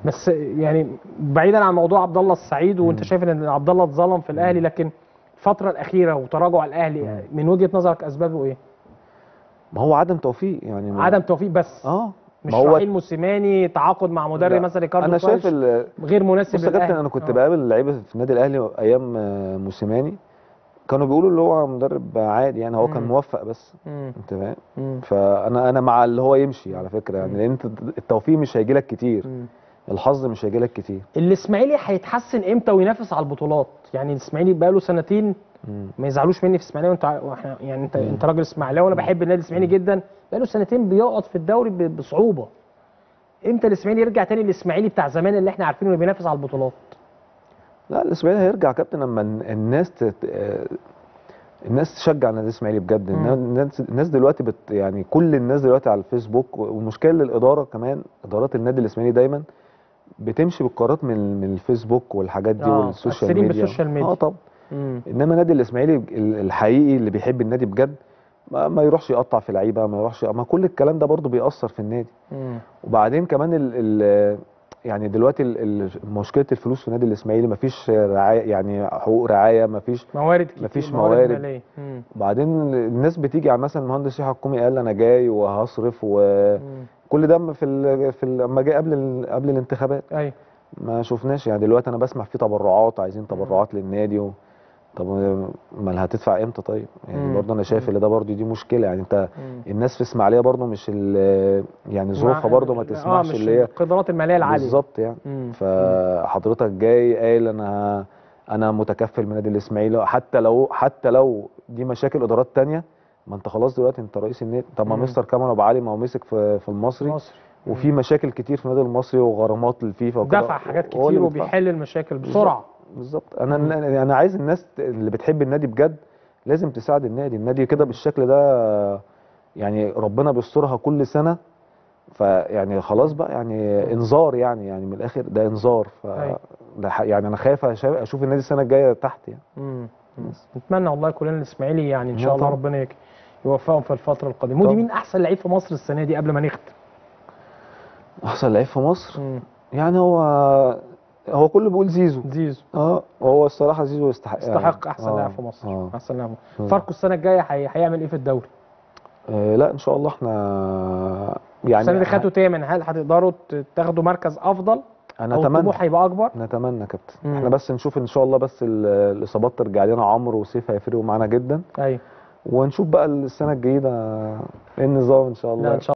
بس يعني بعيدا عن موضوع عبد الله السعيد وانت مم. شايف ان عبد الله اتظلم في الاهلي مم. لكن الفتره الاخيره وتراجع الاهلي مم. من وجهه نظرك اسبابه ايه؟ ما هو عدم توفيق يعني ما- عدم توفيق بس اه مش ما هو رحيل موسيماني تعاقد مع مدرب لا، مثلا ريكاردو انا شايف كويس ال- غير مناسب بص يا كابتن للاهلي انا كنت آه. بقابل لعيبه في النادي الاهلي ايام آه، موسيماني كانوا بيقولوا اللي هو مدرب عادي يعني هو كان مم. موفق بس مم. انت فاهم مم. فانا انا مع اللي هو يمشي على فكره يعني مم. لان انت التوفيق مش هيجي لك كتير مم. الحظ مش هيجي لك كتير الاسماعيلي هيتحسن امتى وينافس على البطولات؟ يعني الاسماعيلي بقى له سنتين مم. ما يزعلوش مني في الاسماعيليه وانت ع- واحنا يعني انت مم. انت راجل اسماعيلاوي وانا مم. بحب النادي الاسماعيلي جدا بقى له سنتين بيقعد في الدوري ب- بصعوبه امتى الاسماعيلي يرجع تاني الاسماعيلي بتاع زمان اللي احنا عارفينه اللي بينافس على البطولات لا الاسماعيلي هيرجع يا كابتن لما الن- الناس تت... آه، الناس تشجع النادي الاسماعيلي بجد مم. الناس الناس دلوقتي بت... يعني كل الناس دلوقتي على الفيسبوك والمشكله الاداره كمان ادارات النادي الاسماعيلي دايما بتمشي بالقرارات من من الفيسبوك والحاجات دي آه، والسوشيال مؤثرين ميديا بالسوشيال ميديا. اه طبعا امم انما النادي الاسماعيلي ال- الحقيقي اللي بيحب النادي بجد ما, ما يروحش يقطع في لعيبه ما يروحش ما كل الكلام ده برضه بيأثر في النادي امم وبعدين كمان ال ال يعني دلوقتي ال- ال- مشكله الفلوس في النادي الاسماعيلي مفيش رعايه يعني حقوق رعايه مفيش موارد كتير مفيش موارد. ماليه امم وبعدين الناس بتيجي يعني مثلا المهندس يحيى الحكومي قال انا جاي وهصرف وكل مم. ده في ال في ال- لما جه قبل ال- قبل الانتخابات ايوه ما شفناش يعني دلوقتي انا بسمع في تبرعات عايزين تبرعات للنادي و... طب ما هتدفع امتى طيب يعني مم. برضه انا شايف مم. ان ده برضه دي مشكله يعني انت مم. الناس في اسماعيليه برضه مش ال- يعني ظروفها برضه ما اه تسمحش مش اللي هي القدرات الماليه العاليه بالظبط يعني مم. فحضرتك جاي قايل انا انا متكفل من نادي الاسماعيلي حتى لو حتى لو دي مشاكل ادارات تانية ما انت خلاص دلوقتي انت رئيس النادي طب ما مم. مستر كامل ابو علي ما هو مسك في في المصري مصر وفي مشاكل كتير في النادي المصري وغرامات للفيفا وكده دفع حاجات هو كتير اللي بيدفع. وبيحل المشاكل بسرعه بالظبط انا مم. انا عايز الناس اللي بتحب النادي بجد لازم تساعد النادي النادي كده بالشكل ده يعني ربنا بيسترها كل سنه فيعني خلاص بقى يعني انذار يعني يعني من الاخر ده انذار ف أيوة. ده ح- يعني انا خايف أشا- اشوف النادي السنه الجايه تحت يعني مم. بس. نتمنى والله كلنا الاسماعيلي يعني ان لا شاء الله طبعا. ربنا يك- يوفقهم في الفتره القادمه مودي طبعا. مين احسن لعيب في مصر السنه دي قبل ما نختم احسن لعيب في مصر مم. يعني هو هو كله بيقول زيزو زيزو اه هو الصراحه زيزو يستحق يستحق احسن آه، لاعب في مصر آه. احسن لاعب آه. فاركو السنه الجايه هي- هيعمل ايه في الدوري آه لا ان شاء الله احنا يعني السنه دي خدتوا تامن هل هتقدروا ت- تاخدوا مركز افضل انا او اتمنى الطموح هيبقى اكبر نتمنى يا كابتن مم. احنا بس نشوف ان شاء الله بس ال- الاصابات ترجع لنا عمرو وسيف هيفرقوا معانا جدا ايوه ونشوف بقى السنه الجديده ايه النظام ان شاء الله لا ان شاء